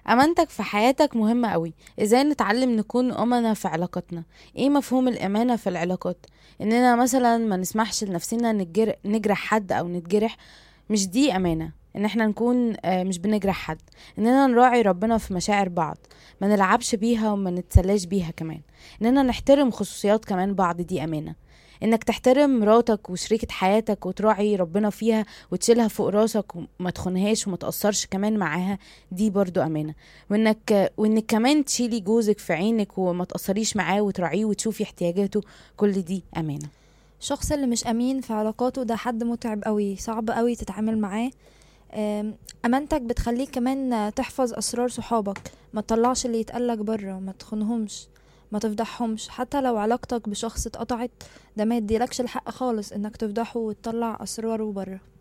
امانتك في حياتك مهمة قوي ازاي نتعلم نكون امنا في علاقاتنا ايه مفهوم الامانة في العلاقات اننا مثلا ما نسمحش لنفسنا نجر... نجرح حد او نتجرح مش دي امانة ان احنا نكون آه، مش بنجرح حد اننا نراعي ربنا في مشاعر بعض ما نلعبش بيها وما نتسلاش بيها كمان اننا نحترم خصوصيات كمان بعض دي امانة انك تحترم مراتك وشريكة حياتك وتراعي ربنا فيها وتشيلها فوق راسك وما تخونهاش وما تأثرش كمان معاها دي برضو أمانة وإنك وإنك كمان تشيلي جوزك في عينك وما تأثريش معاه وتراعيه وتشوفي احتياجاته كل دي أمانة الشخص اللي مش امين في علاقاته ده حد متعب قوي صعب قوي تتعامل معاه أم، امانتك بتخليك كمان تحفظ اسرار صحابك ما تطلعش اللي يتقالك بره ما تخونهمش ما تفضحهمش حتى لو علاقتك بشخص اتقطعت ده ما يديلكش الحق خالص انك تفضحه وتطلع اسراره بره